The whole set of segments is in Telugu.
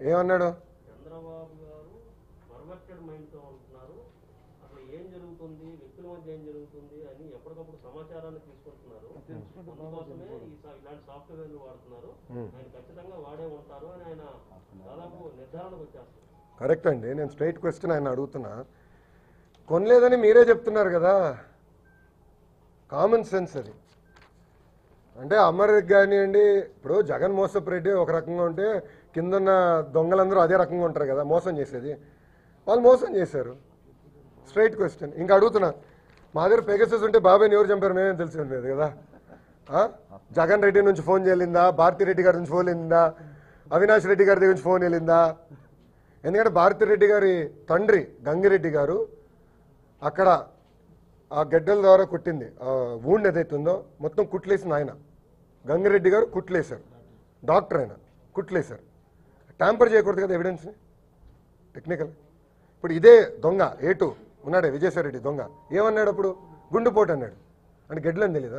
ఏమన్నాడు చంద్రబాబు గారు పర్వర్టెడ్ మైండ్తో ఉంటున్నారు అసలు ఏం జరుగుతుంది వ్యక్తుల మధ్య ఏం జరుగుతుంది అని ఎప్పటికప్పుడు సమాచారాన్ని తీసుకుంటున్నారు అందుకోసమే ఈ సా- ఇలాంటి సాఫ్ట్వేర్లు వాడుతున్నారు ఆయన ఖచ్చితంగా వాడే ఉంటారు అని ఆయన దాదాపు నిర్ధారణకు వచ్చేస్తారు కరెక్ట్ అండి నేను స్ట్రైట్ క్వశ్చన్ ఆయన అడుగుతున్నా కొనలేదని మీరే చెప్తున్నారు కదా కామన్ సెన్స్ అది అంటే అమర్ కానివ్వండి ఇప్పుడు జగన్ మోసపు రెడ్డి ఒక రకంగా ఉంటే కిందన్న దొంగలందరూ అదే రకంగా ఉంటారు కదా మోసం చేసేది వాళ్ళు మోసం చేశారు స్ట్రైట్ క్వశ్చన్ ఇంకా అడుగుతున్నా మా దగ్గర పెగసెస్ ఉంటే బాబాయ్ని ఎవరు చంపారు మేమేం తెలిసి ఉండేది కదా ఆ? జగన్ రెడ్డి నుంచి ఫోన్ చేయలిందా భారతి రెడ్డి గారి నుంచి ఫోన్ వెళ్ళిందా అవినాష్ రెడ్డి గారి దగ్గర నుంచి ఫోన్ వెళ్ళిందా ఎందుకంటే భారతి రెడ్డి గారి తండ్రి గంగిరెడ్డి గారు అక్కడ ఆ గడ్డల ద్వారా కుట్టింది ఆ వూండ్ ఏదైతుందో మొత్తం కుట్లేసింది ఆయన గంగిరెడ్డి గారు కుట్లేశారు డాక్టర్ ఆయన కుట్లేశారు ట్యాంపర్ చేయకూడదు కదా ఎవిడెన్స్ని టెక్నికల్ ఇప్పుడు ఇదే దొంగ ఏటు ఉన్నాడే విజయసాయిరెడ్డి దొంగ ఏమన్నాడు అప్పుడు గుండుపోటు అన్నాడు అంటే గడ్డలని తెలీదా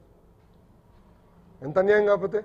ఎంత అన్యాయం కాకపోతే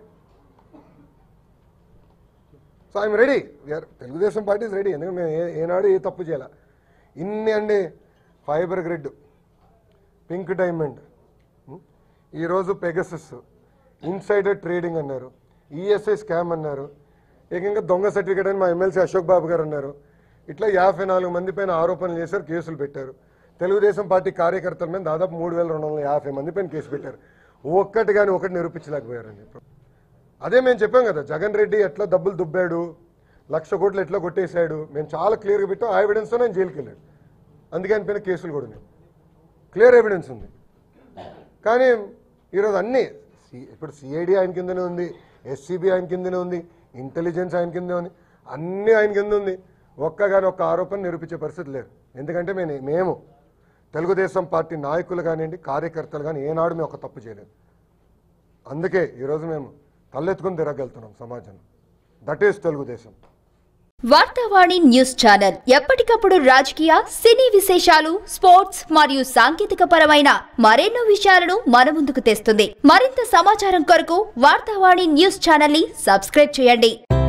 so I'm ready we are Telugu Desam party is ready ఎందుకంటే మేము ఏ- ఏనాడు ఏ తప్పు చేయాల ఇన్ని అండి ఫైబర్ గ్రిడ్ పింక్ డైమండ్ ఉం? ఈరోజు పెగసస్ ఇన్సైడర్ ట్రేడింగ్ అన్నారు ఈఎస్ఐ స్కామ్ అన్నారు ఏకంగా దొంగ సర్టిఫికేట్ అని మా ఎమ్మెల్సీ అశోక్ బాబు గారు అన్నారు ఇట్లా యాభై నాలుగు మంది పైన ఆరోపణలు చేశారు కేసులు పెట్టారు తెలుగుదేశం పార్టీ కార్యకర్తల మీద దాదాపు మూడు వేల రెండు వందల యాభై మంది పైన కేసు పెట్టారు ఒక్కటి కానీ ఒకటి నిరూపించలేకపోయారండి అదే మేము చెప్పాం కదా జగన్ రెడ్డి ఎట్లా డబ్బులు దుబ్బాడు లక్ష కోట్లు ఎట్లా కొట్టేశాడు మేము చాలా క్లియర్గా పెట్టాం ఆ ఎవిడెన్స్తో నేను జైలుకి వెళ్ళాడు అందుకే ఆయన పైన కేసులు కూడా ఉన్నాయి క్లియర్ ఎవిడెన్స్ ఉంది కానీ ఈరోజు అన్నీ సి- ఇప్పుడు సిఐడి ఆయన కిందనే ఉంది ఎస్సీబీ ఆయన కిందనే ఉంది ఇంటెలిజెన్స్ ఆయన కిందే ఉంది అన్నీ ఆయన కింద ఉంది ఒక్క కానీ ఒక్క ఆరోపణ నిరూపించే పరిస్థితి లేదు ఎందుకంటే మేము మేము తెలుగుదేశం పార్టీ నాయకులు కానివ్వండి కార్యకర్తలు కానీ ఏనాడు మేము ఒక తప్పు చేయలేదు అందుకే ఈరోజు మేము తలెత్తుకుని తిరగలుగుతున్నాం సమాజంలో that is Telugu Desam Vartha Vani news channel ఎప్పటికప్పుడు రాజకీయ సినీ విశేషాలు స్పోర్ట్స్ మరియు సాంకేతిక పరమైన మరెన్నో విషయాలను మన ముందుకు తెస్తుంది మరింత సమాచారం కొరకు వార్తావాణి న్యూస్ ఛానల్ ని సబ్స్క్రైబ్ చేయండి